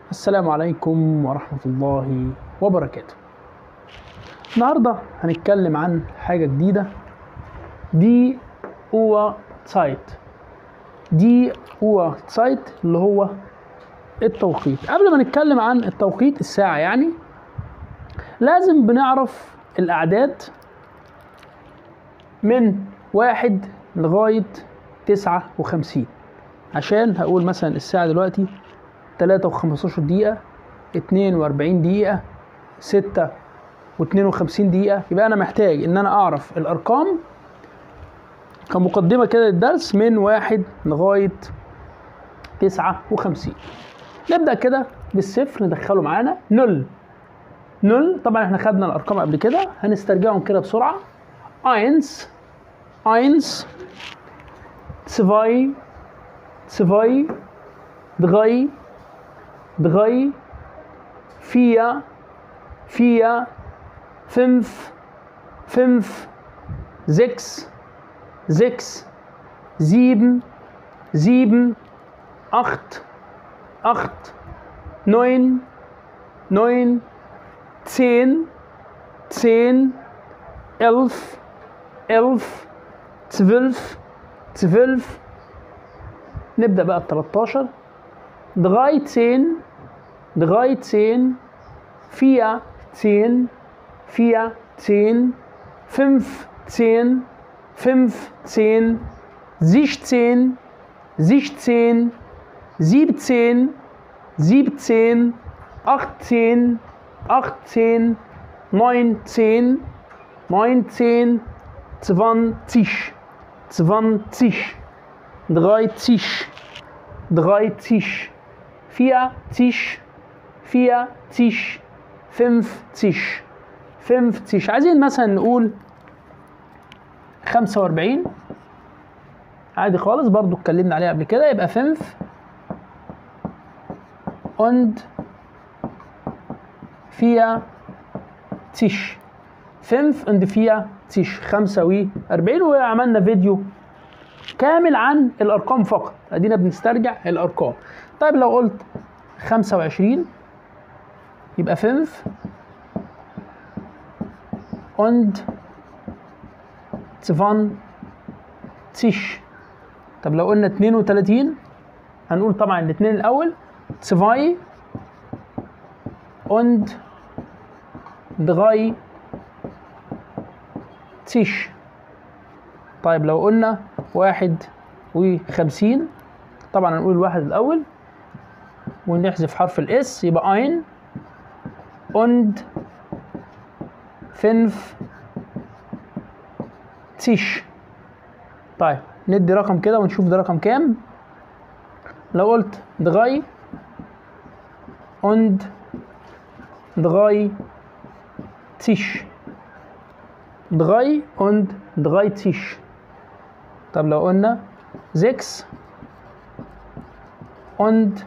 السلام عليكم ورحمة الله وبركاته النهاردة هنتكلم عن حاجة جديدة دي هو سايت دي هو سايت اللي هو التوقيت قبل ما نتكلم عن التوقيت الساعة يعني لازم بنعرف الأعداد من واحد لغاية تسعة وخمسين عشان هقول مثلا الساعة دلوقتي تلاتة وخمستاشر دقيقة اتنين وأربعين دقيقة ستة واتنين وخمسين دقيقة يبقى أنا محتاج إن أنا أعرف الأرقام كمقدمة كده للدرس من واحد لغاية تسعة وخمسين نبدأ كده بالصفر ندخله معانا نل نل طبعا احنا خدنا الأرقام قبل كده هنسترجعهم كده بسرعة اينز اينز zwei zwei drei drei vier vier fünf fünf sechs sechs sieben sieben acht acht neun neun zehn zehn elf elf zwölf zwölf نبدأ بقى ال 13 13 13 14 14 15 15 16 16 17 17 18 18 19 19 20 20 dreißig, dreißig, vierzig, vierzig, fünfzig, fünfzig عايزين مثلا نقول خمسة وأربعين عادي خالص برضو اتكلمنا عليها قبل كده يبقى فنف und vierzig فنف und vierzig خمسة وأربعين وعملنا فيديو كامل عن الارقام فقط ادينا بنسترجع الارقام طيب لو قلت 25 يبقى 5 und 20 طب لو قلنا 32 هنقول طبعا الاثنين الاول 2 und 3 طيب لو قلنا واحد وخمسين طبعا هنقول الواحد الأول ونحذف حرف الاس يبقى ein und fünf تيش طيب ندي رقم كده ونشوف ده رقم كام لو قلت drei und drei Tisch drei und drei Tisch طب لو قلنا 6 und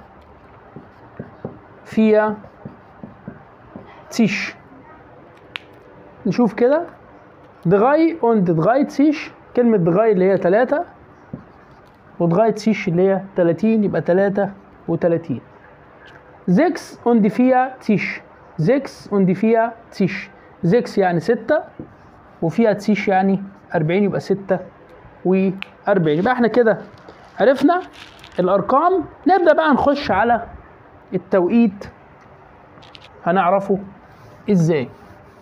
4 Tisch نشوف كده 3 und 3 Tisch كلمة 3 اللي هي 3 و 3 Tisch اللي هي 30 يبقى 33 6 und 4 Tisch 6 und 4 Tisch 6 يعني 6 وفيها تيش يعني 40 يبقى 6 و40 يبقى احنا كده عرفنا الارقام نبدا بقى نخش على التوقيت هنعرفه ازاي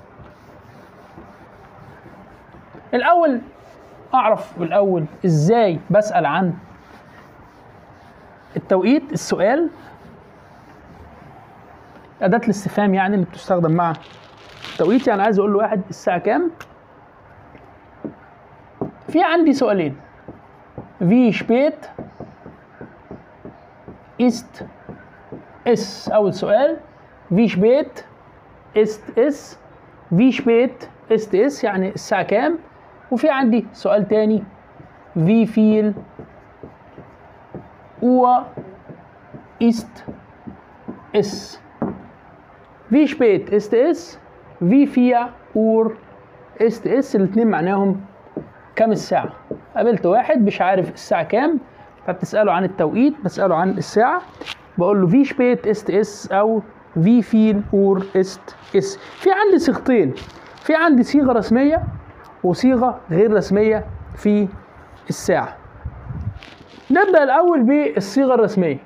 الاول اعرف بالاول ازاي بسال عن التوقيت السؤال اداه الاستفهام يعني اللي بتستخدم مع التوقيت يعني عايز اقول لواحد الساعه كام في عندي سؤالين wie spät ist es أول سؤال wie spät ist es wie spät ist es يعني الساعة كام وفي عندي سؤال تاني wie viel Uhr ist es wie spät ist es wie viel Uhr ist es الاتنين معناهم كام الساعة قابلت واحد مش عارف الساعة كام فبتسأله عن التوقيت بسأله عن الساعة بقول له في شبيت است اس او في فيل اور است اس في عندي صيغتين في عندي صيغه رسميه وصيغه غير رسميه في الساعه نبدا الاول بالصيغه الرسميه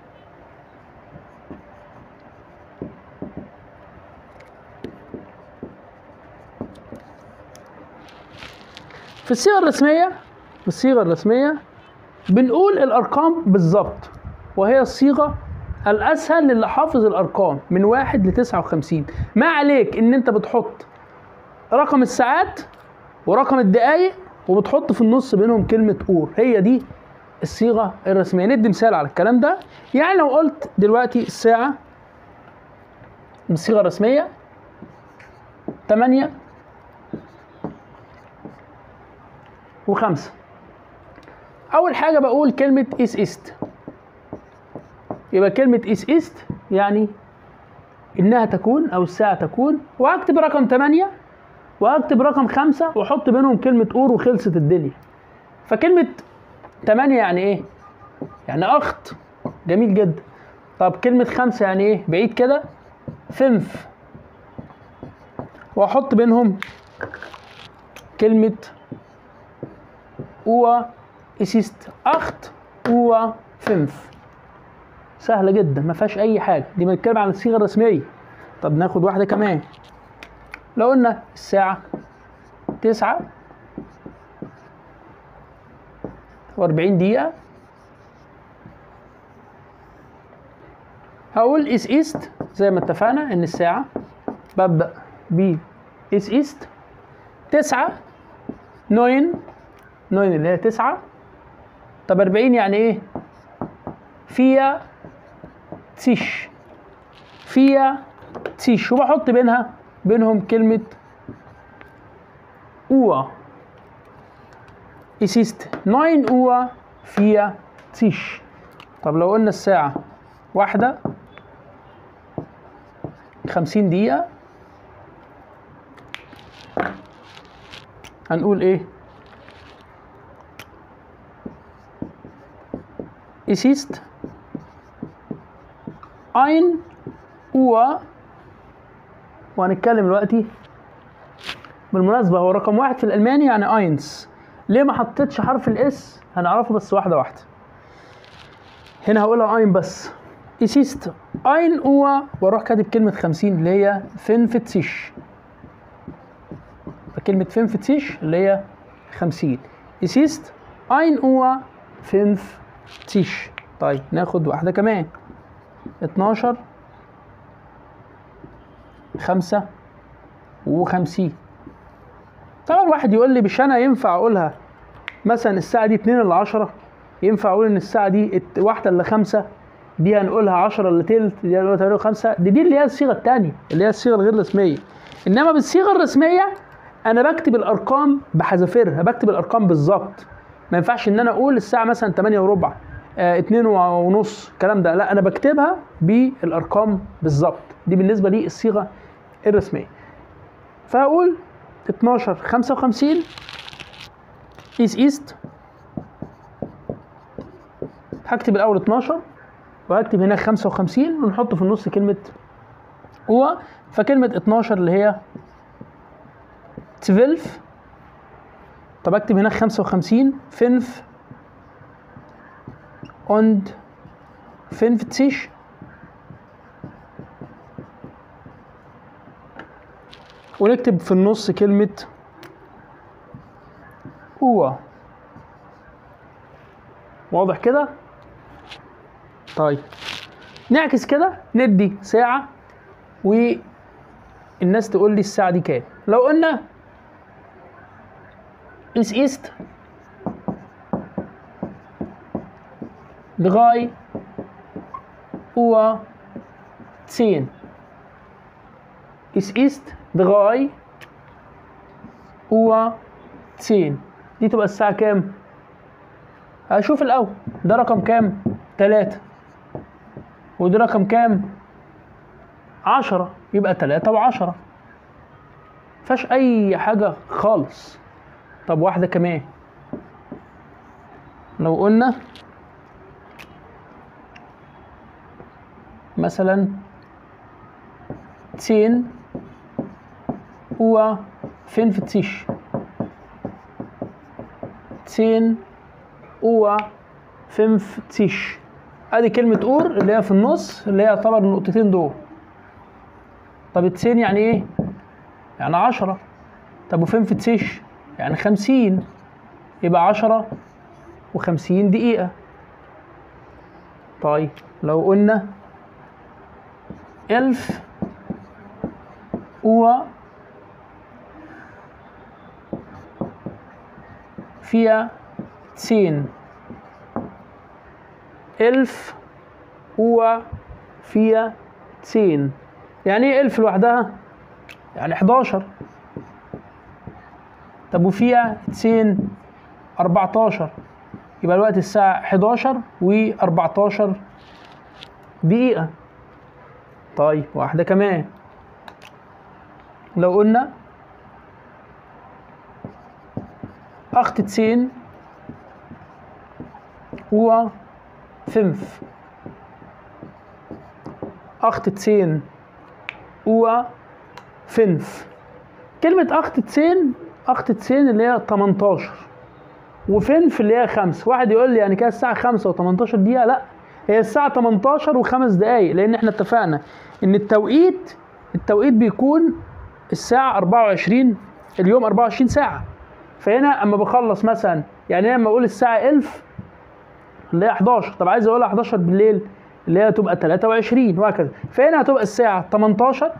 في الصيغه الرسميه في الصيغه الرسميه بنقول الارقام بالظبط وهي الصيغه الاسهل للي حافظ الارقام من واحد ل 59 ما عليك ان انت بتحط رقم الساعات ورقم الدقائق وبتحط في النص بينهم كلمه اور هي دي الصيغه الرسميه ندي مثال على الكلام ده يعني لو قلت دلوقتي الساعه بالصيغه الرسميه 8 وخمسة أول حاجة بقول كلمة إس إست يبقى كلمة إس إست يعني إنها تكون أو الساعة تكون وأكتب رقم 8 وأكتب رقم 5 وأحط بينهم كلمة أور وخلصت الدنيا فكلمة 8 يعني إيه؟ يعني أخت جميل جدا طب كلمة 5 يعني إيه؟ بعيد كده فنف وأحط بينهم كلمة هو اسيست اخت هو فنف سهلة جدا ما فيهاش أي حاجة دي بنتكلم عن الصيغة الرسمية طب ناخد واحدة كمان لو قلنا الساعة تسعة وأربعين دقيقة هقول إس إيست زي ما اتفقنا إن الساعة ببدأ ب إس إيست تسعة نوين نوين اللي هي تسعة طب أربعين يعني إيه؟ فيا تيش فيا تيش وبحط بينها بينهم كلمة أوا اسيست نوين أوا فيا تيش طب لو قلنا الساعة واحدة خمسين دقيقة هنقول ايه Es ist ein Uhr وهنتكلم دلوقتي بالمناسبة هو رقم واحد في الألماني يعني اينس ليه ما حطيتش حرف الاس هنعرفه بس واحدة واحدة هنا هقولها اين بس Es ist ein Uhr واروح كاتب كلمة خمسين اللي هي فينفتسيش فكلمة فينفتسيش اللي هي خمسين Es ist ein Uhr fünf تيش طيب ناخد واحدة كمان اتناشر خمسة وخمسين طبعا واحد يقول لي مش انا ينفع اقولها مثلا الساعة دي اتنين الا عشرة ينفع اقول ان الساعة دي ات- واحدة الا خمسة دي هنقولها عشرة الا تلت دي هنقولها تمانية وخمسة دي دي اللي هي الصيغة التانية اللي هي الصيغة الغير رسمية انما بالصيغة الرسمية انا بكتب الارقام بحذافيرها بكتب الارقام بالظبط ما ينفعش ان انا اقول الساعه مثلا 8 وربع آه 2 ونص الكلام ده لا انا بكتبها بالارقام بالظبط دي بالنسبه لي الصيغه الرسميه فهقول 12 55 ايس ايست هكتب الاول 12 وهكتب هناك 55 ونحط في النص كلمه هو فكلمه 12 اللي هي 12 طب اكتب هناك 55 فنف und 50 ونكتب في النص كلمة هو واضح كده؟ طيب نعكس كده ندي ساعة والناس تقول لي الساعة دي كام لو قلنا Es ist drei Uhr zehn. Es ist drei Uhr zehn. دي تبقى الساعة كام؟ هشوف الأول ده رقم كام؟ تلاتة وده رقم كام؟ عشرة يبقى تلاتة وعشرة مفيهاش أي حاجة خالص طب واحدة كمان لو قلنا مثلا 10 Uhr 50 10 Uhr 50 ادي كلمة اور اللي هي في النص اللي هي يعتبر النقطتين دول طب 10 يعني ايه؟ يعني 10 طب وفين في تسيش؟ يعني 50 يبقى 10 و50 دقيقة طيب لو قلنا ألف هو فيها تسين ألف هو فيها تسين يعني ايه ألف لوحدها؟ يعني 11 طب وفيها تسين 14 يبقى الوقت الساعة 11 و 14 دقيقة طيب واحدة كمان لو قلنا أخت تسين هو فنف أخت تسين هو فنف كلمة أخت تسين أخت تسين اللي هي 18 وفنف اللي هي 5 واحد يقول لي يعني كده الساعة 5 و18 دقيقة لا هي الساعة 18 وخمس دقايق لأن احنا اتفقنا إن التوقيت التوقيت بيكون الساعة 24 اليوم 24 ساعة فهنا أما بخلص مثلا يعني أنا لما أقول الساعة 1000 اللي هي 11 طب عايز أقولها 11 بالليل اللي هي تبقى 23 وهكذا فهنا هتبقى الساعة 18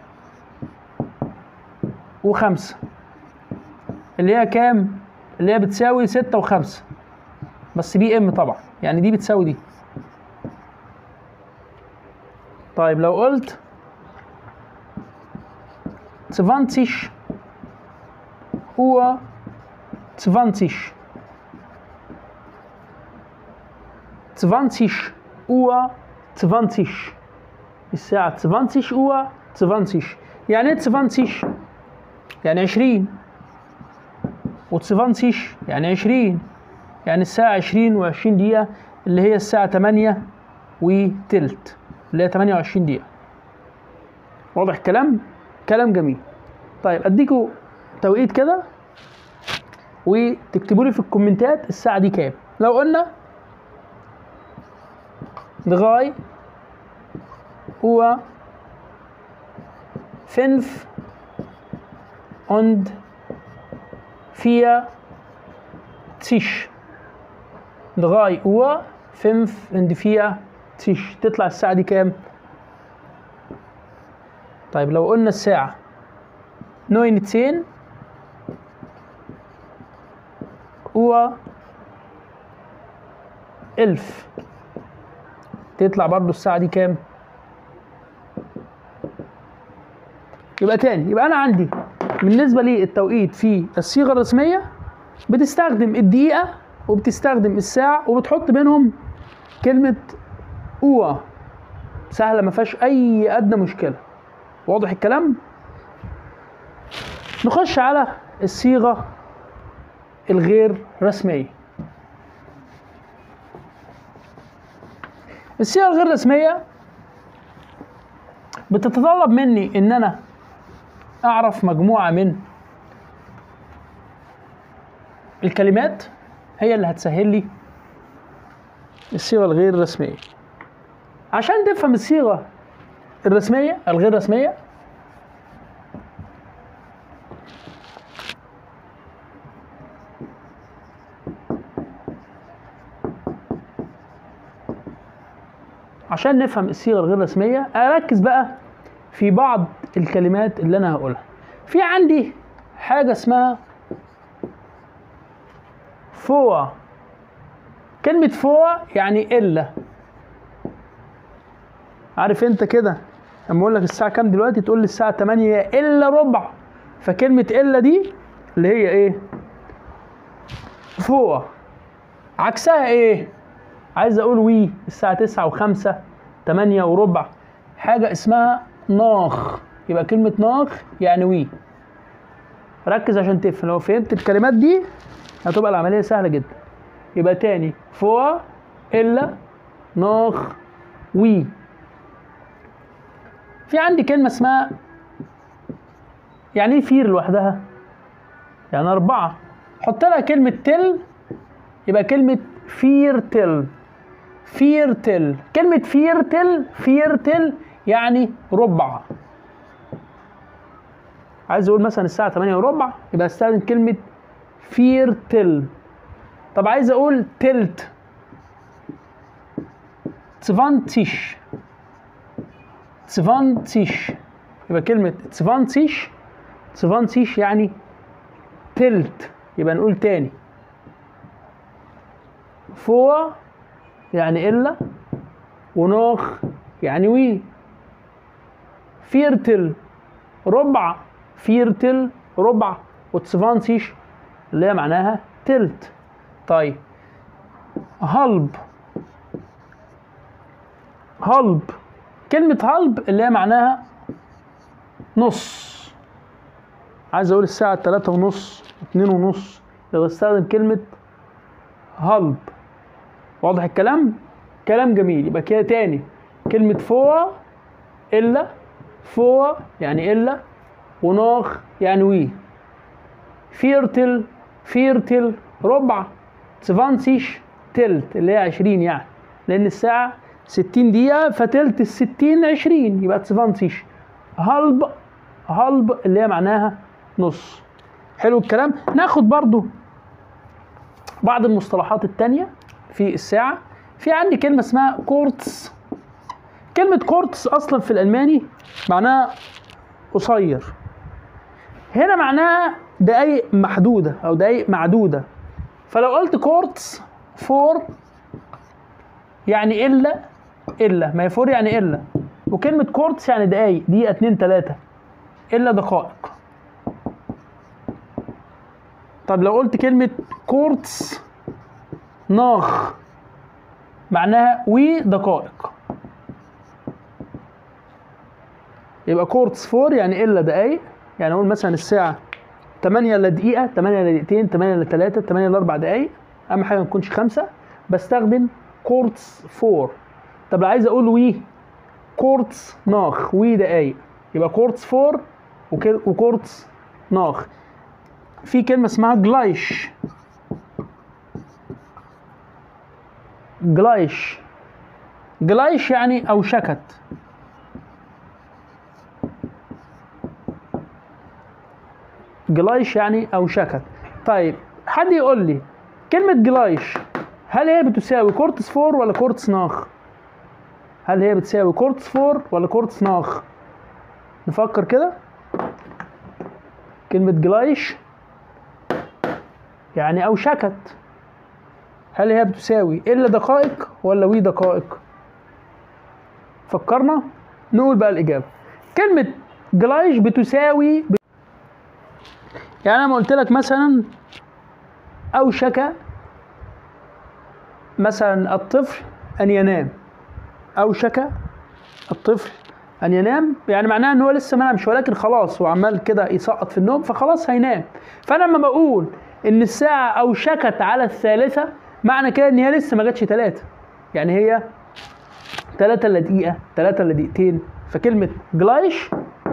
و5 اللي هي كام؟ اللي هي بتساوي 6 و5 بس بي ام طبعا يعني دي بتساوي دي طيب لو قلت 20 هو 20 20 هو 20 الساعة 20 هو 20 يعني ايه 20 يعني 20 و20 يعني 20 يعني الساعة 20 و20 دقيقة اللي هي الساعة 8 وتلت اللي هي 28 دقيقة واضح الكلام؟ كلام جميل طيب اديكوا توقيت كده وتكتبوا لي في الكومنتات الساعة دي كام لو قلنا دغاي هو فنف und vier Tisch drei Uhr fünf und vier Tisch تطلع الساعة دي كام؟ طيب لو قلنا الساعة 19 Uhr ألف تطلع برضو الساعة دي كام؟ يبقى تاني يبقى أنا عندي بالنسبة للتوقيت في الصيغة الرسمية بتستخدم الدقيقة وبتستخدم الساعة وبتحط بينهم كلمة أوى سهلة ما فيهاش أي أدنى مشكلة واضح الكلام؟ نخش على الصيغة الغير رسمية الصيغة الغير رسمية بتتطلب مني إن أنا أعرف مجموعة من الكلمات هي اللي هتسهل لي الصيغة الغير رسمية عشان تفهم الصيغة الرسمية الغير رسمية عشان نفهم الصيغة الغير رسمية أركز بقى في بعض الكلمات اللي أنا هقولها في عندي حاجة اسمها فوا كلمة فوا يعني إلا عارف أنت كده لما أقول لك الساعة كام دلوقتي تقول لي الساعة 8 إلا ربع فكلمة إلا دي اللي هي إيه؟ فوا عكسها إيه؟ عايز أقول وي الساعة 9 وخمسة 8 وربع حاجة اسمها ناخ يبقى كلمة ناخ يعني وي ركز عشان تفهم لو فهمت الكلمات دي هتبقى العملية سهلة جدا يبقى تاني فوا إلا ناخ وي في عندي كلمة اسمها يعني ايه فير لوحدها؟ يعني أربعة حط لها كلمة تل يبقى كلمة فير تل فير تل كلمة فير تل فير تل يعني ربع عايز اقول مثلا الساعة 8 وربع يبقى استخدم كلمة فير تل طب عايز اقول تلت تسفانتيش تسفانتيش يبقى كلمة تسفانتيش تسفانتيش يعني تلت يبقى نقول تاني فوا يعني إلا ونوخ يعني وي فيرتل ربع فيرتل ربع وتسفانسيش اللي هي معناها تلت طيب هلب هلب كلمة هلب اللي هي معناها نص عايز اقول الساعة تلاتة ونص اتنين ونص لو استخدم كلمة هلب واضح الكلام؟ كلام جميل يبقى كده تاني كلمة فوا إلا فوا يعني إلا وناخ يعني وي فيرتل فيرتل ربع تسفانسيش تلت اللي هي عشرين يعني لأن الساعة ستين دقيقة فتلت الستين عشرين يبقى تسفانسيش هلب هلب اللي هي معناها نص حلو الكلام ناخد برضو بعض المصطلحات التانية في الساعة في عندي كلمة اسمها كورتس كلمة كورتس أصلا في الألماني معناها قصير هنا معناها دقايق محدودة أو دقايق معدودة فلو قلت كورتس فور يعني إلا إلا ما هي فور يعني إلا وكلمة كورتس يعني دقايق دقيقة اتنين تلاتة إلا دقائق طب لو قلت كلمة كورتس ناخ معناها وي دقائق يبقى كورتس فور يعني إلا دقايق يعني أقول مثلا الساعة 8 إلا دقيقة 8 إلا دقيقتين 8 إلا 3 8 إلا 4 دقايق أهم حاجة ما تكونش خمسة بستخدم كورتس فور طب لو عايز أقول وي كورتس ناخ وي دقايق يبقى كورتس فور وك- وكورتس ناخ في كلمة اسمها جلايش جلايش جلايش يعني أوشكت جلايش يعني أوشكت طيب حد يقول لي كلمة جلايش هل هي بتساوي كورتس فور ولا كورتس ناخ؟ هل هي بتساوي كورتس فور ولا كورتس ناخ؟ نفكر كده كلمة جلايش يعني أوشكت هل هي بتساوي إلا دقائق ولا وي دقائق؟ فكرنا نقول بقى الإجابة كلمة جلايش بتساوي يعني أنا ما قلت لك مثلا أوشك مثلا الطفل أن ينام أوشك الطفل أن ينام يعني معناها إن هو لسه ما نامش ولكن خلاص هو عمال كده يسقط في النوم فخلاص هينام فأنا لما بقول إن الساعة أوشكت على الثالثة معنى كده إن هي لسه ما جاتش تلاتة يعني هي تلاتة إلا دقيقة تلاتة إلا دقيقتين فكلمة جلايش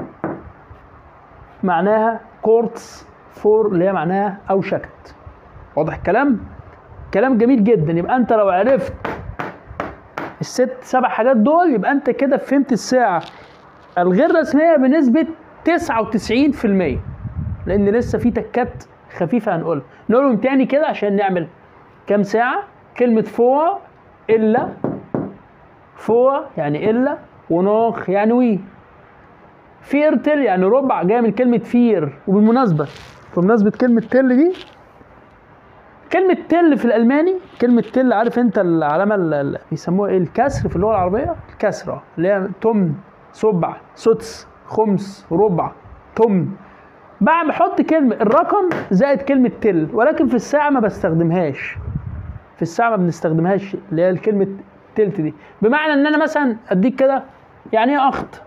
معناها كورتس فور اللي هي معناها أوشكت واضح الكلام؟ كلام جميل جدا يبقى أنت لو عرفت الست سبع حاجات دول يبقى أنت كده فهمت الساعة الغير رسمية بنسبة 99% لأن لسه في تكات خفيفة هنقولها نقولهم تاني كده عشان نعمل كام ساعة كلمة فوا إلا فوا يعني إلا وناخ يعني وي فيرتل يعني ربع جاي من كلمة فير وبالمناسبة بمناسبة كلمة تل دي كلمة تل في الألماني كلمة تل عارف أنت العلامة اللي بيسموها إيه الكسر في اللغة العربية الكسرة آه، اللي هي تمن سبع سدس خمس ربع تمن بقى بحط كلمة الرقم زائد كلمة تل ولكن في الساعة ما بستخدمهاش في الساعة ما بنستخدمهاش اللي هي كلمة تلت دي بمعنى ان انا مثلا اديك كده يعني ايه اخت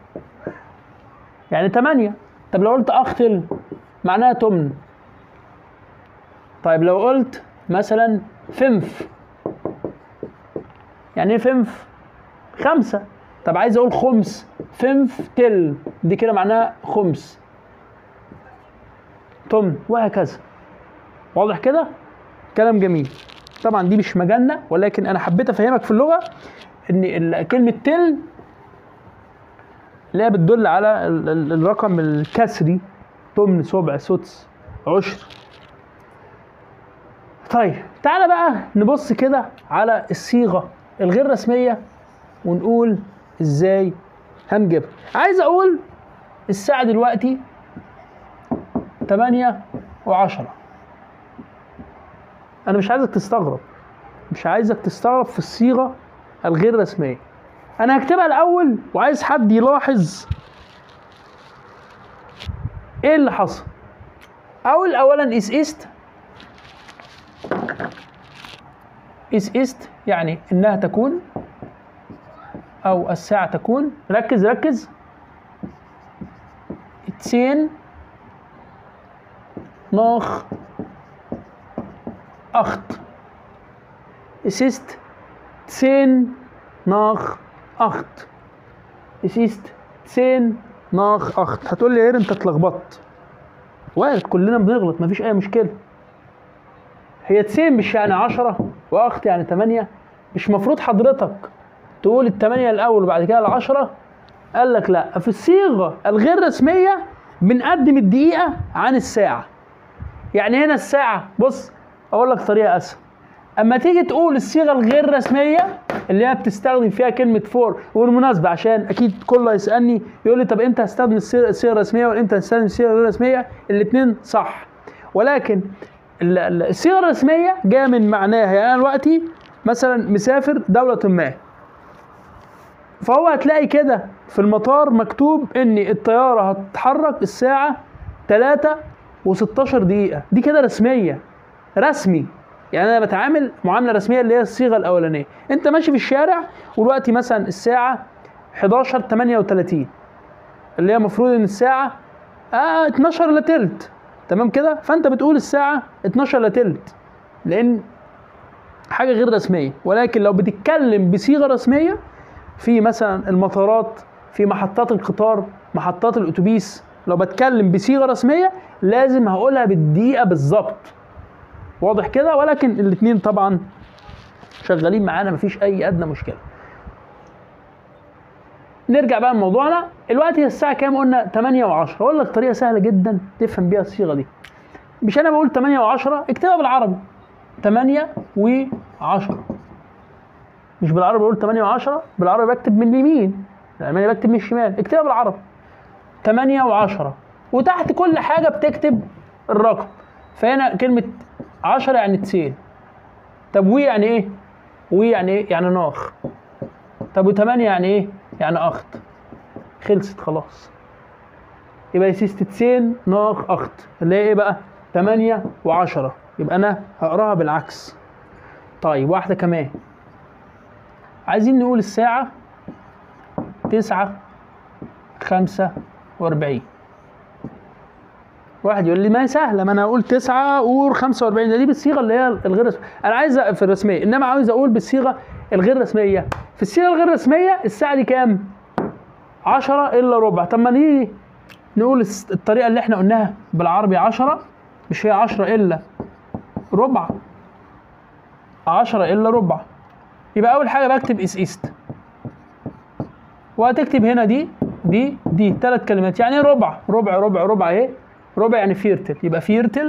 يعني تمانية طب لو قلت اختل معناها تمن طيب لو قلت مثلا فنف يعني ايه فنف خمسة طب عايز اقول خمس فنف تل دي كده معناها خمس تمن وهكذا واضح كده كلام جميل طبعا دي مش مجالنا ولكن انا حبيت افهمك في اللغه ان ال- كلمه تل اللي هي بتدل على ال- ال- الرقم الكسري تمن سبع سدس عشر طيب تعالى بقى نبص كده على الصيغه الغير رسميه ونقول ازاي هنجيبها عايز اقول الساعه دلوقتي 8 و10 انا مش عايزك تستغرب مش عايزك تستغرب في الصيغه الغير رسميه انا هكتبها الاول وعايز حد يلاحظ ايه اللي حصل اول اولا اس است اس است يعني انها تكون او الساعه تكون ركز ركز اتسين ناخ acht. Es ist zehn nach acht. Es ist zehn nach acht. هتقول لي يا انت اتلخبطت. وارد كلنا بنغلط مفيش اي مشكله. هي تسين مش يعني عشرة واخت يعني تمانية مش مفروض حضرتك تقول التمانية الاول وبعد كده العشرة قال لك لا في الصيغة الغير رسمية بنقدم الدقيقة عن الساعة يعني هنا الساعة بص أقول لك طريقة أسهل أما تيجي تقول الصيغة الغير رسمية اللي هي بتستخدم فيها كلمة فور والمناسبة عشان أكيد كله يسألني يقول لي طب إمتى هستخدم الصيغة الصيغة الرسمية وإمتى هستخدم الصيغة الغير رسمية الاتنين صح ولكن ال- ال- الصيغة الرسمية جاية من معناها يعني أنا دلوقتي مثلا مسافر دولة ما فهو هتلاقي كده في المطار مكتوب ان الطياره هتتحرك الساعه 3 و16 دقيقه دي كده رسميه رسمي يعني انا بتعامل معامله رسميه اللي هي الصيغه الاولانيه انت ماشي في الشارع ودلوقتي مثلا الساعه 11 38 اللي هي المفروض ان الساعه آه 12 الا تلت تمام كده فانت بتقول الساعه 12 الا تلت لان حاجه غير رسميه ولكن لو بتتكلم بصيغه رسميه في مثلا المطارات في محطات القطار محطات الاتوبيس لو بتكلم بصيغه رسميه لازم هقولها بالدقيقه بالظبط واضح كده ولكن الاثنين طبعا شغالين معانا مفيش اي ادنى مشكله نرجع بقى لموضوعنا الوقت هي الساعه كام قلنا 8 و10 اقول لك طريقه سهله جدا تفهم بيها الصيغه دي مش انا بقول 8 و10 اكتبها بالعربي 8 و10 مش بالعربي بقول 8 و10 بالعربي بكتب من اليمين الالماني بكتب من الشمال اكتبها بالعربي 8 و10 وتحت كل حاجه بتكتب الرقم فهنا كلمه 10 يعني تسين طب وي يعني ايه وي يعني ايه يعني ناخ طب و8 يعني ايه يعني اخت خلصت خلاص يبقى يسيست تسين ناخ اخت اللي هي ايه بقى 8 و10 يبقى انا هقراها بالعكس طيب واحده كمان عايزين نقول الساعة تسعة خمسة وأربعين واحد يقول لي ما هي سهلة ما أنا أقول تسعة أقول خمسة وأربعين ده دي بالصيغة اللي هي الغير رسمية أنا عايز في الرسمية إنما عاوز أقول بالصيغة الغير رسمية في الصيغة الغير رسمية الساعة دي كام؟ عشرة إلا ربع طب ما نيجي نقول الس- الطريقة اللي إحنا قلناها بالعربي عشرة مش هي عشرة إلا ربع عشرة إلا ربع يبقى اول حاجه بكتب اس ايست وهتكتب هنا دي دي دي ثلاث كلمات يعني ايه ربع ربع ربع ربع ايه ربع يعني فيرتل يبقى فيرتل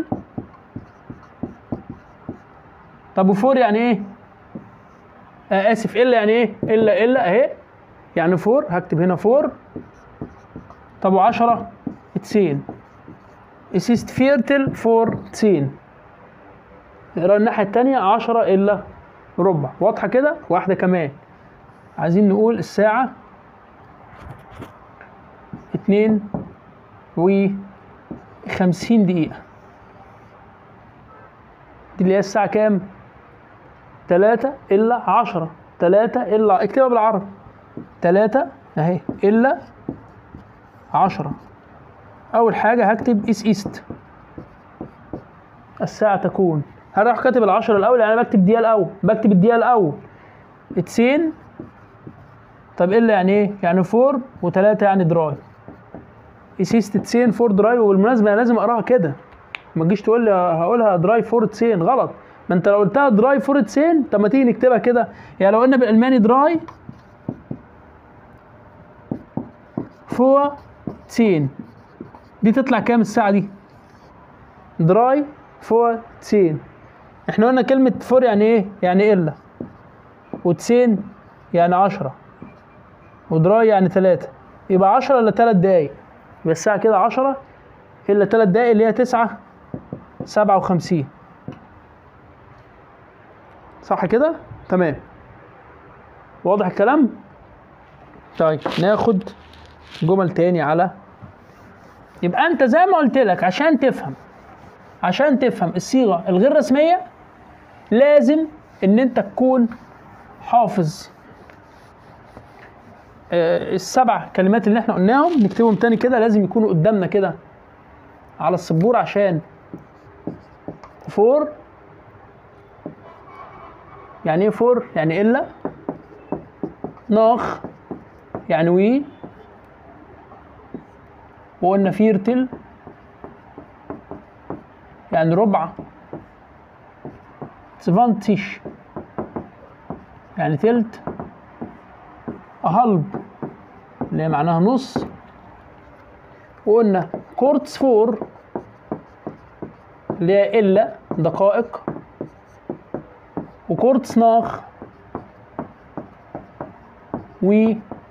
طب وفور يعني ايه آه اسف الا يعني ايه الا الا اهي يعني فور هكتب هنا فور طب وعشرة تسين اسيست فيرتل فور تسين نقرا الناحيه التانية عشرة الا ربع واضحة كده واحدة كمان عايزين نقول الساعة اتنين و خمسين دقيقة دي اللي هي الساعة كام؟ تلاتة إلا عشرة تلاتة إلا اكتبها بالعربي تلاتة أهي إلا عشرة أول حاجة هكتب إس إيست الساعة تكون هروح كاتب العشرة الأول يعني أنا بكتب دقيقة الأول بكتب الدقيقة الأول اتسين طب الا يعني ايه يعني فور وتلاتة يعني دراي اسيست تسين فور دراي وبالمناسبه انا لازم اقراها كده ما تجيش تقول لي هقولها دراي فور تسين غلط ما انت لو قلتها دراي فور تسين طب ما تيجي نكتبها كده يعني لو قلنا بالالماني دراي فور تسين دي تطلع كام الساعه دي دراي فور تسين احنا قلنا كلمة فور يعني ايه؟ يعني إلا وتسين يعني عشرة ودراي يعني تلاتة يبقى عشرة إلا تلات دقايق يبقى الساعة كده عشرة إلا تلات دقايق اللي هي تسعة سبعة وخمسين صح كده؟ تمام واضح الكلام؟ طيب ناخد جمل تاني على يبقى انت زي ما قلت لك عشان تفهم عشان تفهم الصيغه الغير رسميه لازم ان انت تكون حافظ آه، السبع كلمات اللي احنا قلناهم نكتبهم تاني كده لازم يكونوا قدامنا كده على السبورة عشان فور يعني ايه فور يعني الا ناخ يعني وي وقلنا فيرتل يعني ربع سفانتيش يعني تلت أهلب اللي هي معناها نص وقلنا كورتس فور اللي هي إلا دقائق وكورتس ناخ و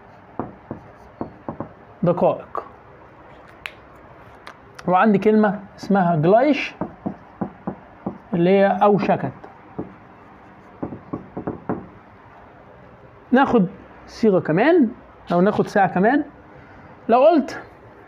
دقائق وعندي كلمة اسمها جلايش اللي هي أوشكت ناخد صيغة كمان أو ناخد ساعة كمان لو قلت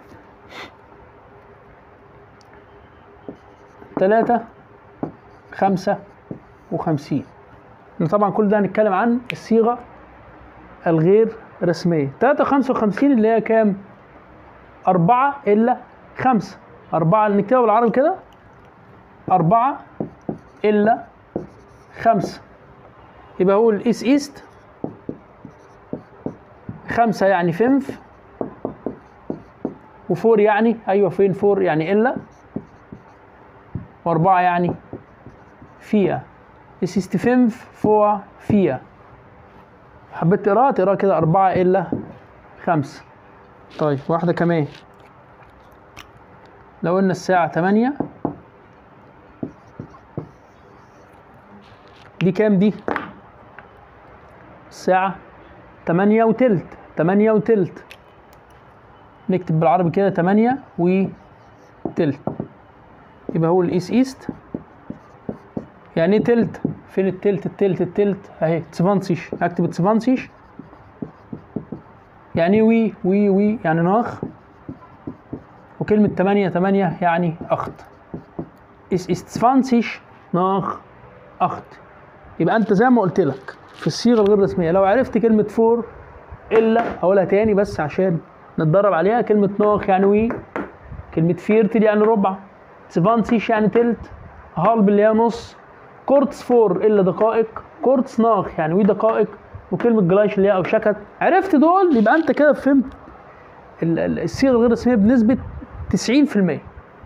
تلاتة خمسة وخمسين طبعا كل ده هنتكلم عن الصيغة الغير رسمية تلاتة خمسة وخمسين اللي هي كام؟ أربعة إلا خمسة أربعة اللي نكتبها بالعربي كده أربعة إلا خمسة يبقى أقول إيس إيست خمسة يعني فنف وفور يعني أيوة فين فور يعني إلا وأربعة يعني فيا إيس إيست فنف فور فيا حبيت تقراها تقراها كده أربعة إلا خمسة طيب واحدة كمان لو قلنا الساعة تمانية دي كام دي؟ الساعة تمانية وتلت تمانية وتلت نكتب بالعربي كده تمانية وتلت يبقى هو الإيس إيست يعني إيه تلت؟ فين التلت التلت التلت أهي تسفانسيش هكتب تسفانسيش يعني إيه وي وي وي يعني ناخ وكلمة تمانية تمانية يعني أخت إس ist 20 nach أخت يبقى أنت زي ما قلت لك في الصيغة الغير رسمية لو عرفت كلمة فور إلا هقولها تاني بس عشان نتدرب عليها كلمة ناخ يعني وي كلمة فيرتل يعني ربع 20 يعني تلت هالب اللي هي نص كورتس فور إلا دقائق كورتس ناخ يعني وي دقائق وكلمة جلايش اللي هي أوشكت عرفت دول يبقى أنت كده فهمت ال- ال- الصيغة الغير رسمية بنسبة 90%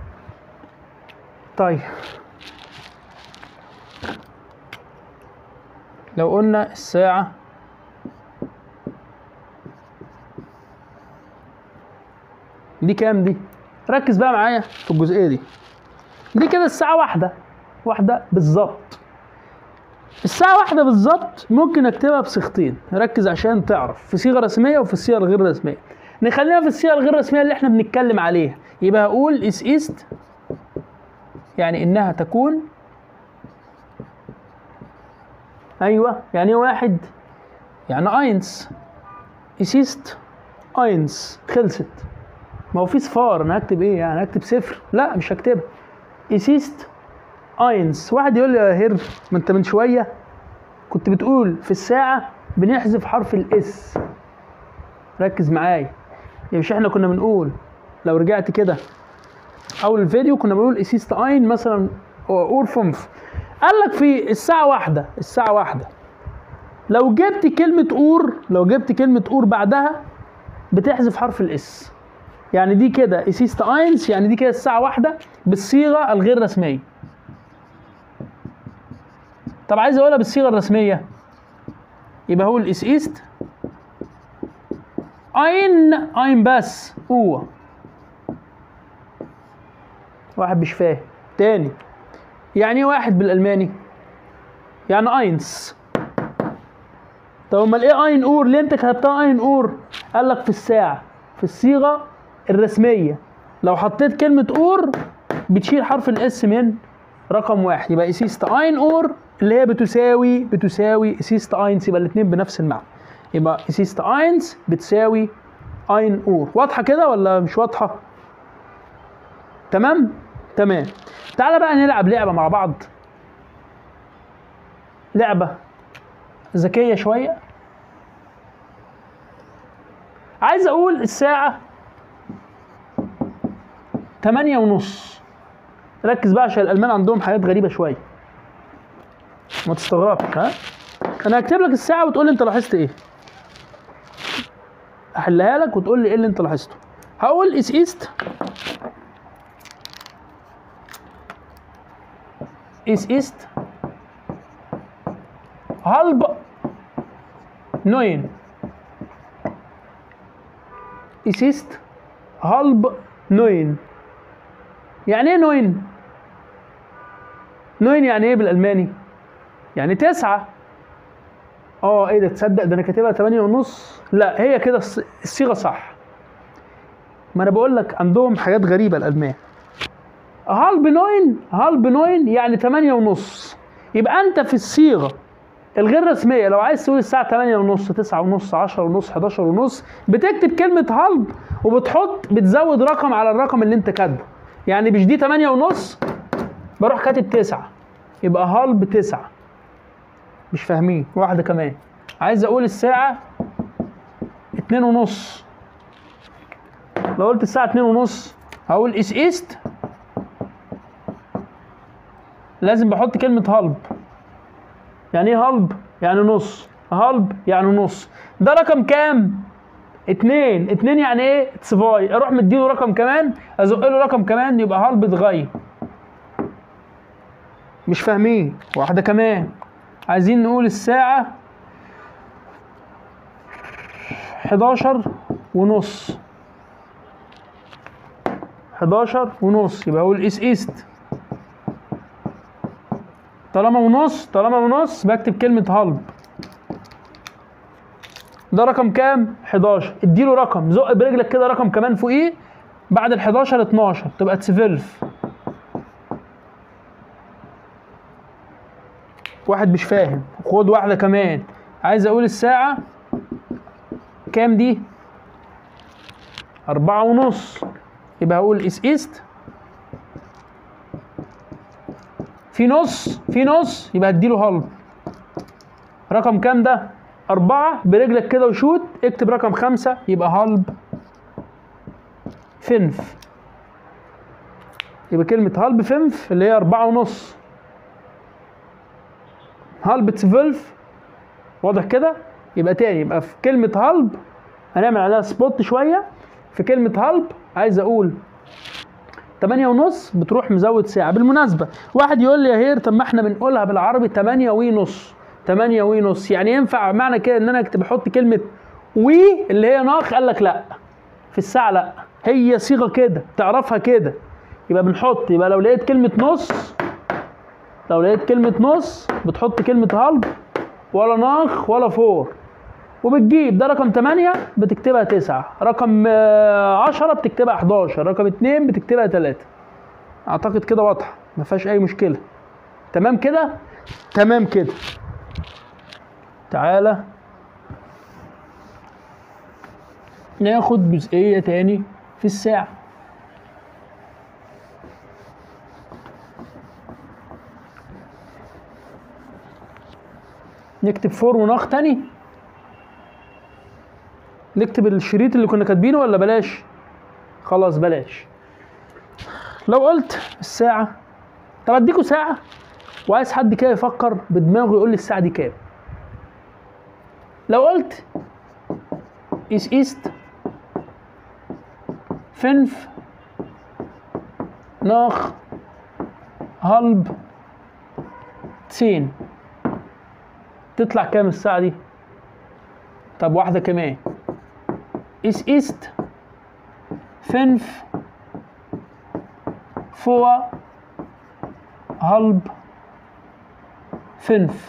طيب لو قلنا الساعة دي كام دي؟ ركز بقى معايا في الجزئية دي دي كده الساعة واحدة واحدة بالظبط الساعة واحدة بالظبط ممكن اكتبها بصيغتين ركز عشان تعرف في صيغة رسمية وفي الصيغة الغير رسمية نخلينا في الصيغة الغير رسمية اللي احنا بنتكلم عليها يبقى هقول اس ايست يعني انها تكون ايوه يعني ايه واحد يعني اينس اسيست اينس خلصت ما هو في صفار انا هكتب ايه يعني هكتب صفر لا مش هكتبها اسيست اينس واحد يقول لي يا هير ما انت من شويه كنت بتقول في الساعه بنحذف حرف الاس ركز معايا يعني مش احنا كنا بنقول لو رجعت كده اول الفيديو كنا بنقول اسيست اين مثلا اور فنف قال لك في الساعه واحدة الساعه واحدة لو جبت كلمة اور لو جبت كلمة اور بعدها بتحذف حرف الاس يعني دي كده اسيست اينس يعني دي كده الساعة واحدة بالصيغة الغير رسمية طب عايز اقولها بالصيغة الرسمية يبقى هو الاس ايست اين اين بس هو واحد مش فاهم تاني يعني ايه واحد بالالماني يعني اينس طب امال ايه اين اور ليه انت كتبتها اين اور قال لك في الساعه في الصيغه الرسميه لو حطيت كلمه اور بتشيل حرف الاس من رقم واحد يبقى اسيست اين اور اللي هي بتساوي بتساوي اسيست اينس يبقى الاثنين بنفس المعنى يبقى اسيست اينس بتساوي اين اور واضحه كده ولا مش واضحه تمام تمام تعالى بقى نلعب لعبه مع بعض لعبه ذكيه شويه عايز اقول الساعه تمانية ونص ركز بقى عشان الالمان عندهم حاجات غريبه شويه ما تستغربش ها انا هكتب لك الساعه وتقول لي انت لاحظت ايه احلها لك وتقول لي ايه اللي انت لاحظته هقول اس ايست اس ايست halb neun es ist halb neun يعني ايه نوين نوين يعني ايه بالالماني يعني تسعة اه ايه ده تصدق ده انا كاتبها تمانية ونص لا هي كده الص- الصيغة صح ما انا بقول لك عندهم حاجات غريبة الالمان هالب نوين هالب نوين يعني تمانية ونص يبقى انت في الصيغة الغير رسمية لو عايز تقول الساعة 8 ونص 9 ونص 10 ونص 11 ونص بتكتب كلمة هالب وبتحط بتزود رقم على الرقم اللي انت كاتبه يعني مش دي 8 ونص بروح كاتب 9 يبقى هالب 9 مش فاهمين واحدة كمان عايز اقول الساعة 2 ونص لو قلت الساعة 2 ونص هقول اس ايست لازم بحط كلمة هالب يعني ايه هلب؟ يعني نص هلب يعني نص ده رقم كام؟ اتنين اتنين يعني ايه؟ تسفاي اروح مديله رقم كمان ازق له رقم كمان يبقى هلب اتغير مش فاهمين واحدة كمان عايزين نقول الساعة 11 ونص 11 ونص يبقى اقول اس ايست طالما ونص طالما ونص بكتب كلمة هلب ده رقم كام؟ 11 اديله رقم زق برجلك كده رقم كمان فوقيه بعد ال 11 12 تبقى تسفلف واحد مش فاهم خد واحدة كمان عايز اقول الساعة كام دي؟ أربعة ونص يبقى هقول اس ايست في نص في نص يبقى اديله هلب رقم كام ده؟ أربعة برجلك كده وشوت اكتب رقم خمسة يبقى هلب فنف يبقى كلمة هلب فنف اللي هي أربعة ونص هلب تسفلف واضح كده؟ يبقى تاني يبقى في كلمة هلب هنعمل عليها سبوت شوية في كلمة هلب عايز أقول تمانية ونص بتروح مزود ساعة بالمناسبة واحد يقول لي يا هير طب ما احنا بنقولها بالعربي تمانية ونص تمانية ونص يعني ينفع معنى كده ان انا اكتب احط كلمة وي اللي هي ناخ قال لك لا في الساعة لا هي صيغة كده تعرفها كده يبقى بنحط يبقى لو لقيت كلمة نص لو لقيت كلمة نص بتحط كلمة هلب ولا ناخ ولا فور وبتجيب ده رقم 8 بتكتبها 9 رقم آه، 10 بتكتبها 11 رقم 2 بتكتبها 3 اعتقد كده واضحه ما فيهاش اي مشكله تمام كده تمام كده تعالى ناخد جزئيه تاني في الساعه نكتب فور وناخ تاني نكتب الشريط اللي كنا كاتبينه ولا بلاش خلاص بلاش لو قلت الساعة طب اديكوا ساعة وعايز حد كده يفكر بدماغه يقول لي الساعة دي كام لو قلت is ist fünf nach halb zehn تطلع كام الساعة دي؟ طب واحدة كمان es ist fünf vor halb fünf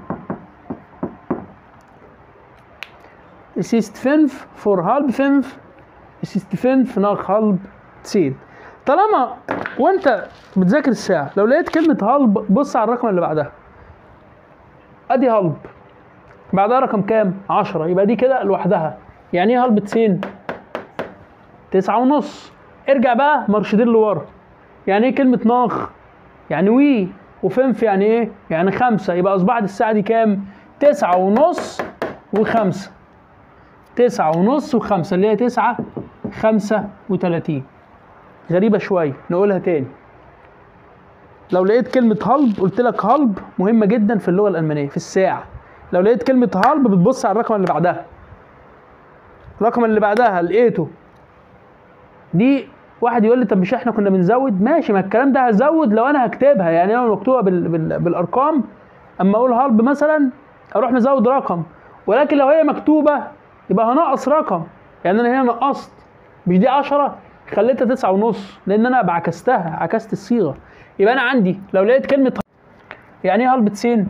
Es ist fünf vor halb fünf. Es ist fünf nach halb zehn. طالما وانت بتذاكر الساعة لو لقيت كلمة هلب بص على الرقم اللي بعدها. ادي هلب. بعدها رقم كام؟ 10 يبقى دي كده لوحدها. يعني ايه هلب تسين؟ تسعة ونص. ارجع بقى مرشدين لورا. يعني ايه كلمة ناخ؟ يعني وي وفنف يعني ايه؟ يعني خمسة يبقى أصبحت الساعة دي كام؟ تسعة ونص وخمسة. تسعة ونص وخمسة اللي هي تسعة خمسة وتلاتين غريبة شوية نقولها تاني لو لقيت كلمة هلب قلت لك هلب مهمة جدا في اللغة الألمانية في الساعة لو لقيت كلمة هلب بتبص على الرقم اللي بعدها الرقم اللي بعدها لقيته دي واحد يقول لي طب مش احنا كنا بنزود ماشي ما الكلام ده هزود لو انا هكتبها يعني لو مكتوبه بال... بال... بالارقام اما اقول هلب مثلا اروح مزود رقم ولكن لو هي مكتوبه يبقى هنقص رقم يعني انا هنا نقصت مش دي 10 خليتها تسعة ونص لان انا بعكستها عكست الصيغه يبقى انا عندي لو لقيت كلمه يعني ايه هلب تسين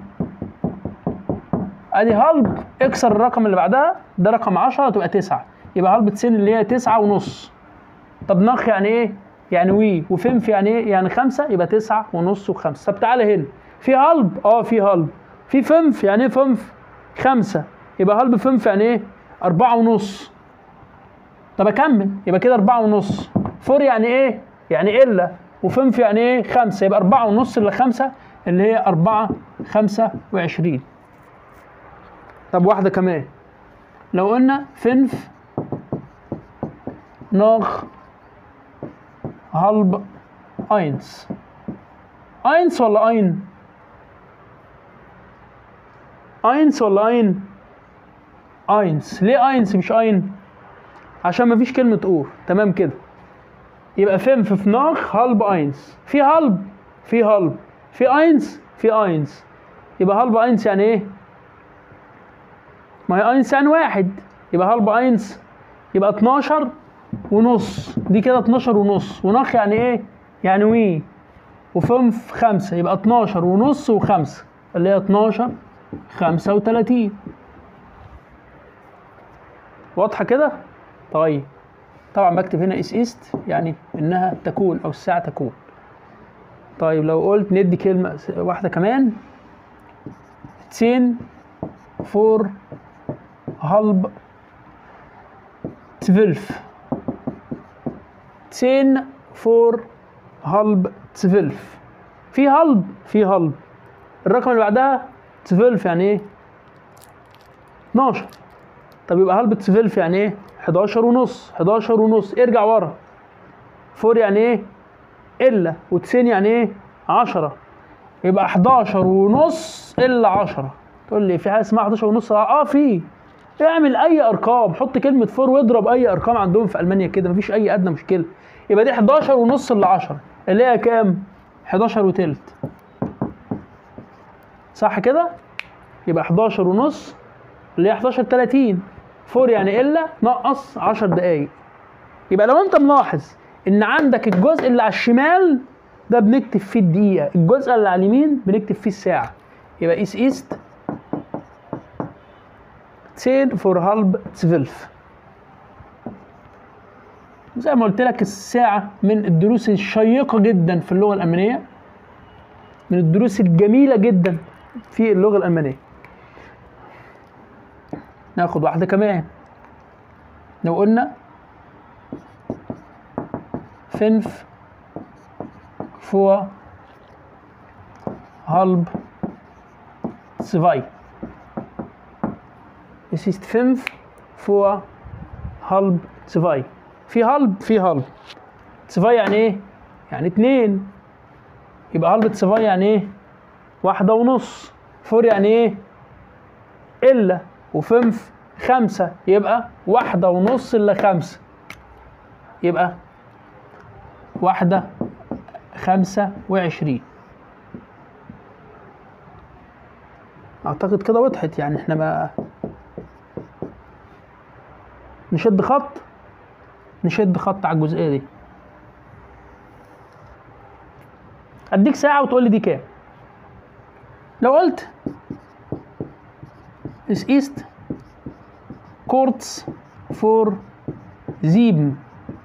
ادي هلب اكسر الرقم اللي بعدها ده رقم 10 تبقى 9 يبقى هلب تسين اللي هي 9 ونص طب نخ يعني ايه يعني وي وفنف يعني ايه يعني خمسة يبقى تسعة ونص وخمسة طب تعالى هنا في هلب اه في هلب في فنف يعني ايه فنف خمسة يبقى هلب فنف يعني ايه أربعة ونص طب أكمل يبقى كده أربعة ونص فور يعني إيه؟ يعني إلا وفنف يعني إيه؟ خمسة يبقى أربعة ونص إلا خمسة اللي هي أربعة خمسة وعشرين طب واحدة كمان لو قلنا فنف ناخ هلب اينس اينس ولا اين اينس ولا اين اينس ليه اينس مش اين عشان مفيش كلمة اور تمام كده يبقى فين في فناخ هلب اينس في هلب في هلب في اينس في اينس يبقى هلب اينس يعني ايه ما هي اينس يعني واحد يبقى هلب اينس يبقى 12 ونص دي كده 12 ونص ونخ يعني ايه يعني وي وفنف خمسة يبقى 12 ونص وخمسة اللي هي 12 35 واضحة كده؟ طيب طبعا بكتب هنا اس ايست يعني انها تكون او الساعة تكون طيب لو قلت ندي كلمة واحدة كمان 10 فور هلب 12 10 فور هلب 12 في هلب في هلب الرقم اللي بعدها 12 يعني ايه 12 طب يبقى هلب 12 يعني ايه 11 ونص 11 ونص ارجع ورا فور يعني ايه الا و90 يعني ايه 10 يبقى 11 ونص الا 10 تقول لي في حاجه اسمها 11 ونص اه في اعمل اي ارقام حط كلمه فور واضرب اي ارقام عندهم في المانيا كده مفيش اي ادنى مشكله يبقى دي 11 ونص الا 10 اللي هي كام 11 وتلت صح كده يبقى 11 ونص اللي هي 11 30 فور يعني الا نقص 10 دقايق يبقى لو انت ملاحظ ان عندك الجزء اللي على الشمال ده بنكتب فيه الدقيقة الجزء اللي على اليمين بنكتب فيه الساعة يبقى إيس إيست 10 فور هالب 12 زي ما قلت لك الساعة من الدروس الشيقة جدا في اللغة الألمانية من الدروس الجميلة جدا في اللغة الألمانية ناخد واحدة كمان لو قلنا فنف vor halb zwei. Es ist fünf vor halb zwei. في هلب في هلب zwei يعني ايه؟ يعني اتنين يبقى هلب zwei يعني ايه؟ واحدة ونص فور يعني ايه؟ إلا وفنف خمسة يبقى واحدة ونص إلا خمسة يبقى واحدة خمسة وعشرين أعتقد كده وضحت يعني احنا ما نشد خط نشد خط على الجزئية دي أديك ساعة وتقول لي دي كام لو قلت is east kurz vor sieben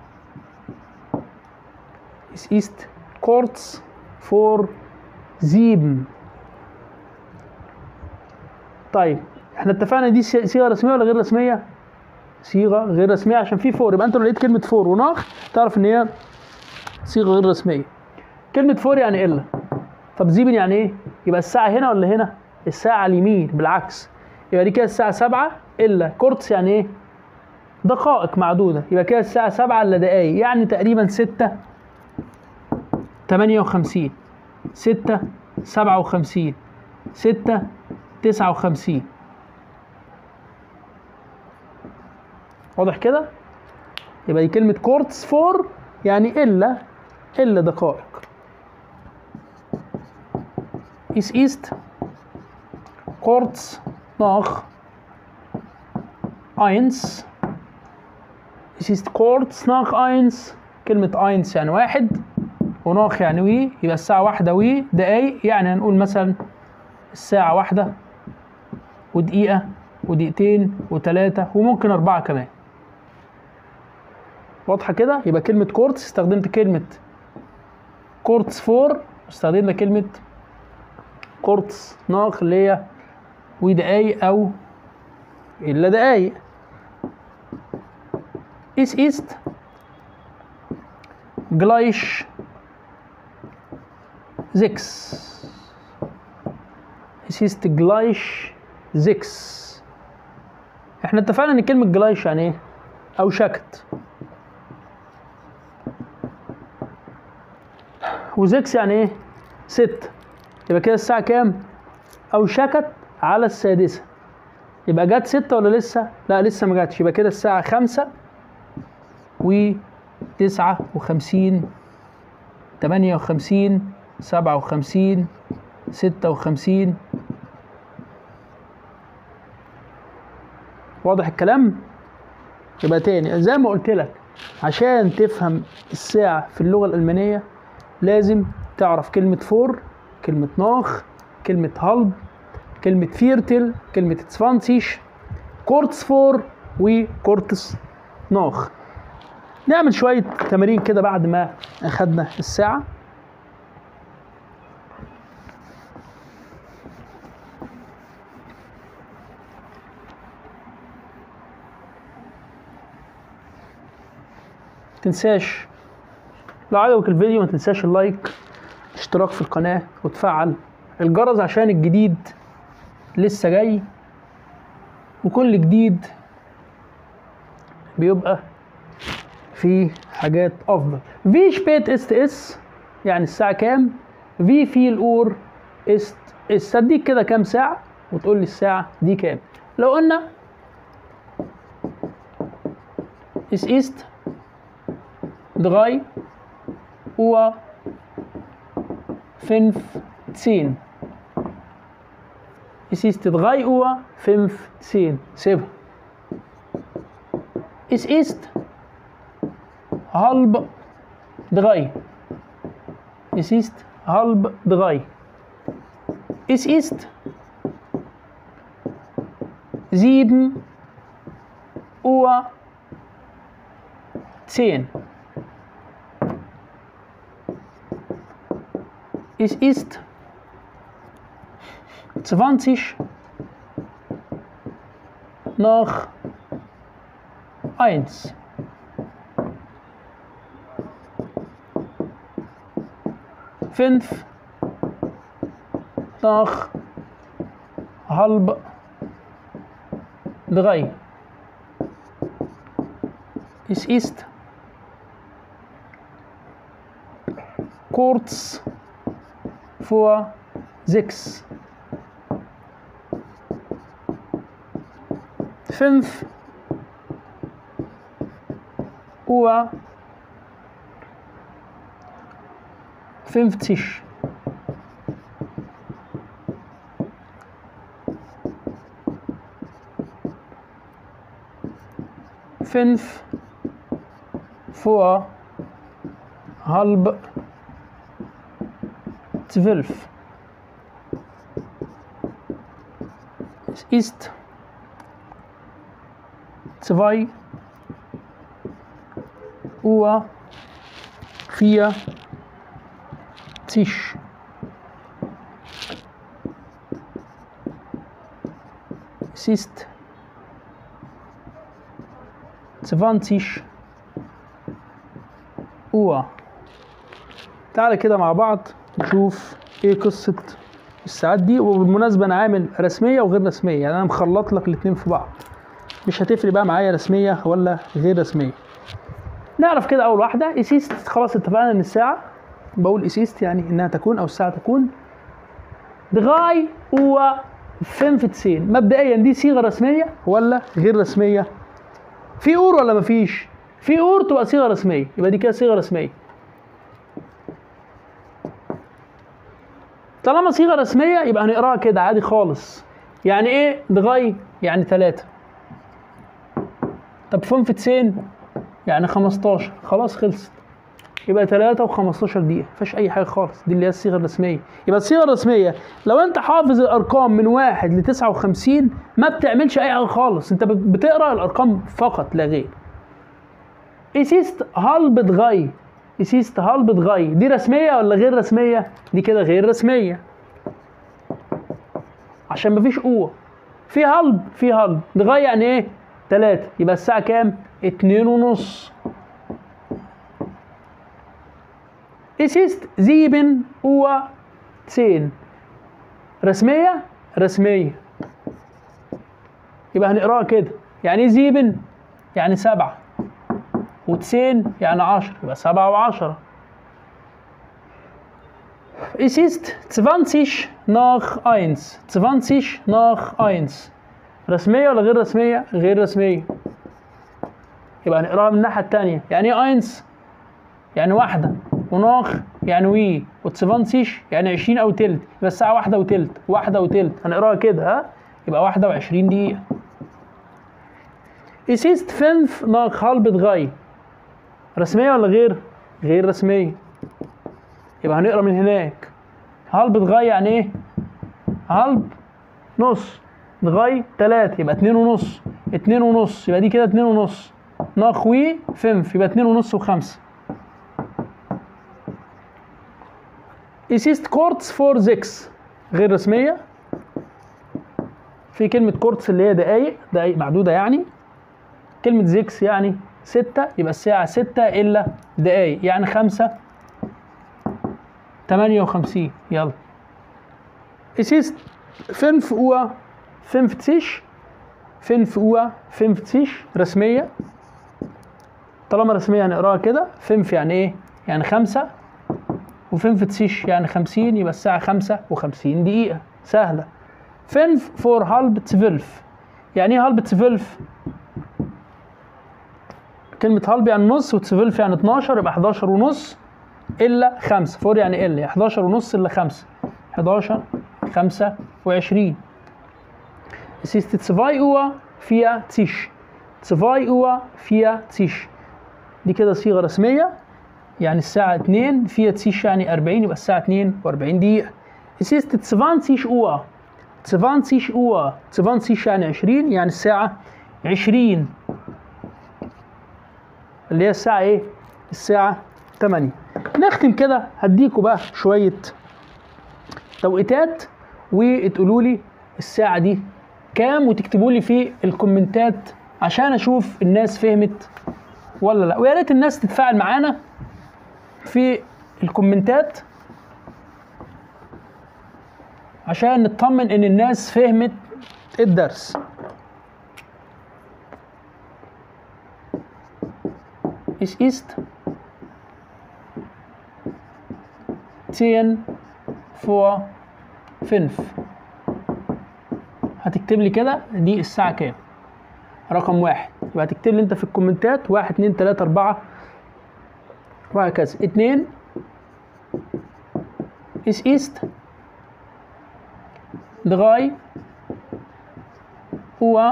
es ist kurz vor sieben طيب احنا اتفقنا دي صيغه رسميه ولا غير رسميه صيغه غير رسميه عشان في فور يبقى انت لو لقيت كلمه فور وناخ تعرف ان هي صيغه غير رسميه كلمه فور يعني الا طب زيبن يعني ايه يبقى الساعه هنا ولا هنا الساعه على اليمين بالعكس يبقى دي كده الساعه 7 الا كورتس يعني ايه دقائق معدوده يبقى كده الساعه 7 الا دقايق يعني تقريبا 6 58 6 57 6 59 واضح كده يبقى دي كلمة كورتس فور يعني إلا إلا دقائق is ist kurz nach eins es ist kurz nach eins كلمة eins يعني واحد وناخ يعني وي يبقى الساعة واحدة وي دقايق يعني هنقول مثلا الساعة واحدة ودقيقة ودقيقتين وتلاتة وممكن أربعة كمان واضحة كده يبقى كلمة كورتس استخدمت كلمة كورتس فور استخدمنا كلمة كورتس ناخ اللي هي ودقايق أو إلا دقايق Es ist gleich sechs. Es ist gleich sechs. احنا اتفقنا ان كلمة جلايش يعني ايه؟ او شكت. وزكس يعني ايه؟ ست. يبقى كده الساعة كام؟ او شكت على السادسة. يبقى جت ستة ولا لسه؟ لا لسه ما جاتش يبقى كده الساعة خمسة و تسعة وخمسين تمانية وخمسين سبعة وخمسين ستة وخمسين واضح الكلام؟ يبقى تاني زي ما قلت لك عشان تفهم الساعة في اللغة الألمانية لازم تعرف كلمة فور كلمة ناخ كلمة هالب كلمة فيرتل كلمة تسفانسيش كورتس فور وكورتس ناخ نعمل شوية تمارين كده بعد ما أخدنا الساعة تنساش لو عجبك الفيديو ما تنساش اللايك اشتراك في القناة وتفعل الجرس عشان الجديد لسه جاي وكل جديد بيبقى في حاجات افضل في شبيت است اس يعني الساعه كام في في الاور است است اديك كده كام ساعه وتقول لي الساعه دي كام لو قلنا es ist drei Uhr 15 es ist 3 Uhr 15 سيبها es ist halb drei. Es ist halb drei. Es ist sieben Uhr zehn. Es ist zwanzig nach eins. fünf nach halb drei. Es ist kurz vor sechs. fünf Uhr fünfzig fünf vor halb zwölf. Es ist zwei Uhr vierzig. Es ist zwanzig Uhr تعالى كده مع بعض نشوف ايه قصة الساعات دي وبالمناسبة انا عامل رسمية وغير رسمية يعني انا مخلط لك الاتنين في بعض مش هتفرق بقى معايا رسمية ولا غير رسمية نعرف كده اول واحدة اسيست خلاص اتفقنا ان الساعة بقول اسيست يعني انها تكون او الساعة تكون دغاي و 95 مبدئيا دي صيغة رسمية ولا غير رسمية في اور ولا مفيش في اور تبقى صيغة رسمية يبقى دي كده صيغة رسمية طالما صيغه رسميه يبقى هنقراها كده عادي خالص يعني ايه دغاي يعني ثلاثة طب فون في تسين يعني 15 خلاص خلصت يبقى 3 و15 دقيقة مفيش أي حاجة خالص دي اللي هي الصيغة الرسمية يبقى الصيغة الرسمية لو أنت حافظ الأرقام من واحد ل 59 ما بتعملش أي حاجة خالص أنت بتقرأ الأرقام فقط لا غير إيسيست هالب دغاي إيسيست هالب دغاي دي رسمية ولا غير رسمية؟ دي كده غير رسمية عشان مفيش قوة في هلب في هلب دغاي يعني ايه؟ تلاتة يبقى الساعة كام؟ اتنين ونص Es ist sieben Uhr zehn رسمية؟ رسمية يبقى هنقراها كده يعني ايه زيبن؟ يعني سبعة وتسين يعني عشرة يبقى سبعة وعشرة Es ist 20 nach 1 20 nach 1 رسمية ولا غير رسمية؟ غير رسمية يبقى هنقراها من الناحية التانية يعني ايه 1 يعني واحدة وناخ يعني وي وتسفانسيش يعني 20 أو تلت يبقى الساعة واحدة وتلت واحدة وتلت هنقراها كده ها يبقى واحدة وعشرين دقيقة Es ist fünf nach halb drei رسمية ولا غير؟ غير رسمية يبقى هنقرا من هناك هالب دغاي يعني ايه؟ هالب نص دغاي تلاتة يبقى اتنين ونص اتنين ونص يبقى دي كده اتنين ونص ناخوي فنف يبقى اتنين ونص وخمسة Es ist kurz vor sechs غير رسمية في كلمة كورتس اللي هي دقايق دقايق معدودة يعني كلمة زيكس يعني ستة يبقى الساعة ستة إلا دقايق يعني خمسة تمانية وخمسين يلا Es ist fünf Uhr fünfzig fünf Uhr fünfzig رسمية طالما رسمية هنقراها كده فنف يعني ايه؟ يعني خمسة وفنفتسيش يعني خمسين يبقى الساعة خمسة وخمسين دقيقة سهلة فنف فور هالب تفلف يعني ايه هالب تفلف؟ كلمة هالب يعني نص وتسفلف يعني 12 يبقى 11 ونص إلا 5 فور يعني إلا 11 ونص إلا 5 11 25 Es ist 2 Uhr 40 2 Uhr 40 دي كده صيغة رسمية يعني الساعة 2 فيها تسيش يعني 40 يبقى الساعة 42 دقيقة Es ist 20 Uhr 20 Uhr 20 يعني 20 يعني الساعة 20 اللي هي الساعة ايه؟ الساعة 8 نختم كده هديكوا بقى شوية توقيتات وتقولوا لي الساعة دي كام وتكتبوا لي في الكومنتات عشان اشوف الناس فهمت ولا لا ويا ريت الناس تتفاعل معانا في الكومنتات عشان نطمن ان الناس فهمت الدرس Es ist 10 vor 5 هتكتب لي كده دي الساعة كام رقم واحد يبقى هتكتب لي انت في الكومنتات واحد اتنين تلاتة اربعة وهكذا اتنين es ist drei Uhr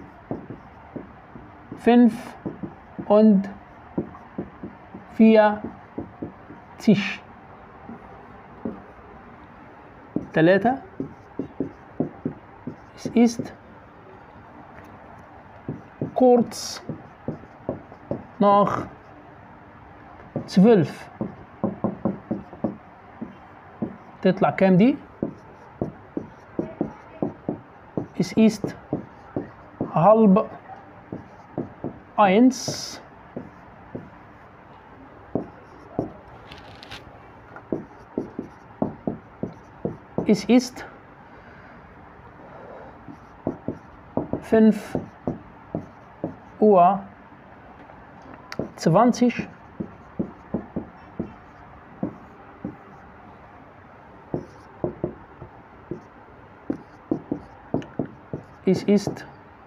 fünf und vierzig ثلاثة es ist kurz nach zwölf تطلع كام دي es ist halb eins es ist fünf Uhr zwanzig es ist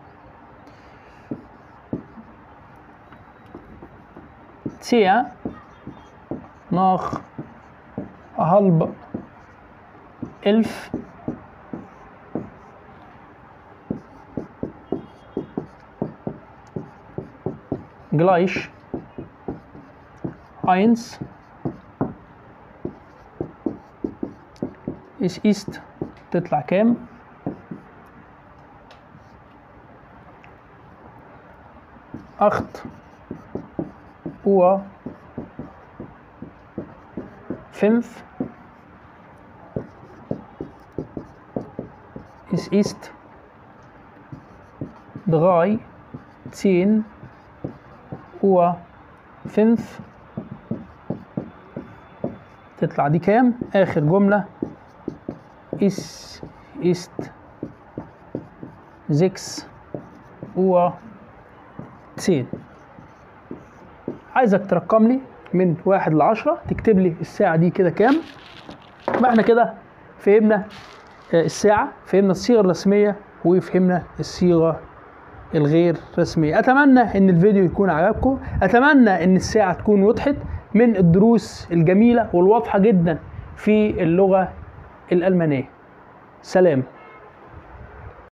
zehn nach halb elf gleich eins es ist تطلع كام acht Uhr fünf es ist drei zehn Uhr fünf تطلع دي كام آخر جملة es ist sechs Uhr 10 عايزك ترقم لي من واحد لعشرة تكتب لي الساعة دي كده كام يبقى احنا كده فهمنا آه، الساعة فهمنا الصيغة الرسمية وفهمنا الصيغة الغير رسمية أتمنى إن الفيديو يكون عجبكم أتمنى إن الساعة تكون وضحت من الدروس الجميلة والواضحة جدا في اللغة الألمانية سلام